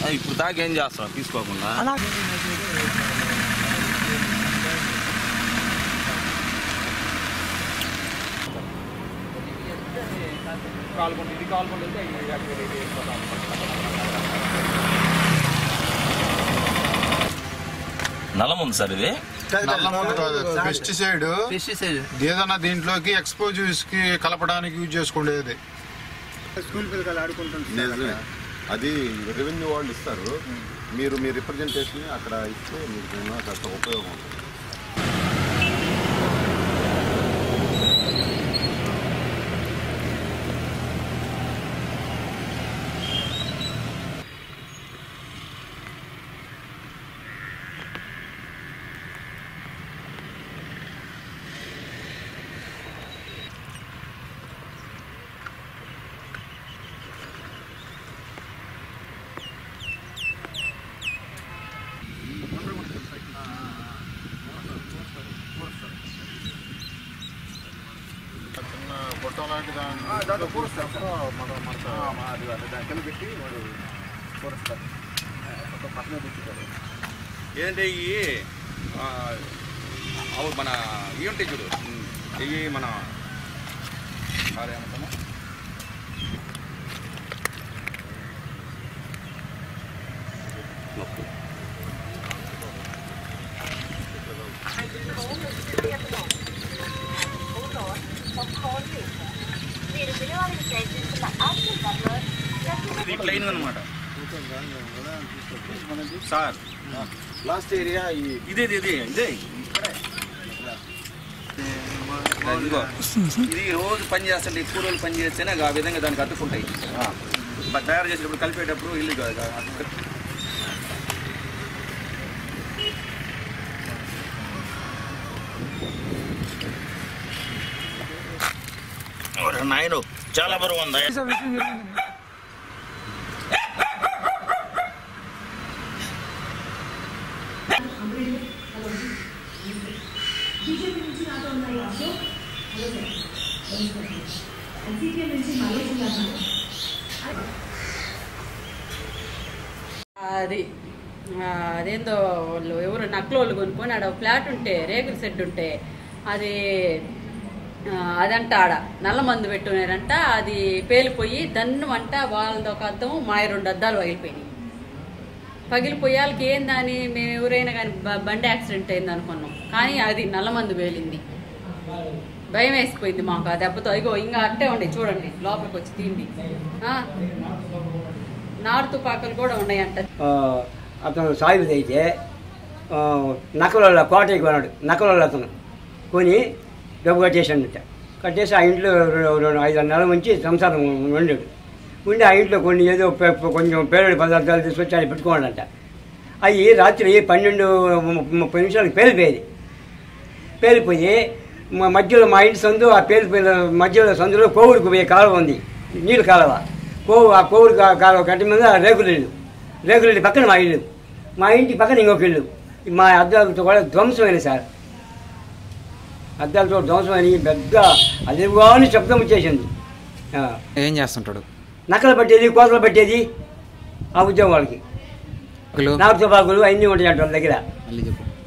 ఇప్పుడు దాకా ఏం చేస్తున్నావు తీసుకోకుండా నలం ఉంది సార్ ఇది నల్ల మందు కాదు పెస్టిసైడ్ పెస్టిసైడ్ ఏదన్నా దీంట్లోకి ఎక్స్పోజ్యూస్ కి కలపడానికి యూజ్ చేసుకునేది స్కూల్ పిల్లలు ఆడుకుంటుంటారు నిజమే అది రెవెన్యూ వాళ్ళు ఇస్తారు మీరు మీ రిప్రజెంటేషన్ అక్కడ ఇస్తే మీకు ఏమైనా కాస్త ఉపయోగం ఉంటుంది చిన్న బుట్ట లాంటి దాంట్లో మన మన దాంట్లో పెట్టి వాడు కూరుస్తారు ఒక పక్కన పెట్టుతారు ఏంటంటే ఇవి ఆ, అవి మన ఇవి ఉంటాయి చూడు ఇవి మన సారీ ఏమంటాము ఇట్లా అయిందనమాట సార్ లాస్ట్ ఏరియా ఈ ఇదే ఇది ఇదే ఇదే ఇదిగో ఇది రోజు పని చేస్తుంటే ఎక్కువ రోజులు పని చేస్తేనే ఆ విధంగా దానికి అతుక్కుంటాయి బ- తయారు చేసేటప్పుడు కలిపేటప్పుడు ఇల్లు గా- గా- అతుక్కు- ఒరే నాయను చాలా బరువు ఉందా అది ఆ, అదేందో వాళ్ళు ఎవరు నక్కలోళ్ళు కొనుక్కొని ఆడ ఫ్లాట్ ఉంటే రేకుల షెడ్ ఉంటే అది ఆ, అదంట ఆడ నల్ల మందు పెట్టున్నారంట అది పేలిపోయి దన్ను అంట వాళ్ళది ఒక అద్దం మాయ రెండు అద్దాలు పగిలిపోయినాయి పగిలిపోయి వాళ్ళకి ఏందని మేము ఎవరైనా కానీ బ- బండి యాక్సిడెంట్ అయింది అనుకున్నాం కానీ అది నల్ల మందు పేలింది భయం వేసిపోయింది మాకు ఆ దెబ్బతో ఇగో ఇంకా అట్టే ఉండే చూడండి లోపలికి వచ్చి తీండి ఆ, నారు తుపాకులు కూడా ఉన్నాయంట ఆ, అతను సాయుధ అయితే నకల కోటకి కొన్నాడు నకలలో అతను కొని డబ్బు కట్టేసాడట కట్టేసి ఆ ఇంట్లో రెండు రెండు ఐదు ఆరు నెలల నుంచి సంసారం వండాడు ఉండి ఆ ఇంట్లో కొన్ని ఏదో పె- పె- కొంచెం పేరుడు పదార్థాలు తీసుకొచ్చి ఆయన పెట్టుకోవాలంట అవి రాత్రి పన్నెండు ము- ముప్పై నిమిషాలకు పేలిపోయేది పేలిపోయి మా మధ్యలో మా ఇంటి సందు ఆ పేలిపోయిన మధ్యలో సందులో కోవుడికి పోయే కాలువ ఉంది నీళ్ళు కాలువ కోవు ఆ కోవుడు కా- కాలువ కట్టి మీద రేకుల ఇల్లు రేకుల ఇల్లు పక్కన మా ఇల్లు మా ఇంటి పక్కన ఇంకొక ఇల్లు మా అద్దాలతో కూడా ధ్వంసమైనది సార్ అద్దాలతో ధ్వంసమని పెద్ద అదిగాని శబ్దం వచ్చేసింది ఆ. ఏం చేస్తుంటాడు నక్కలు పట్టేది కోతలు పట్టేది ఆ ఉద్యోగం వాళ్ళకి ఒకళ్ళు నాటు తుపాకులు అన్నీ ఉంటాయి అంట వాళ్ళ దగ్గర మళ్ళీ చెప్పు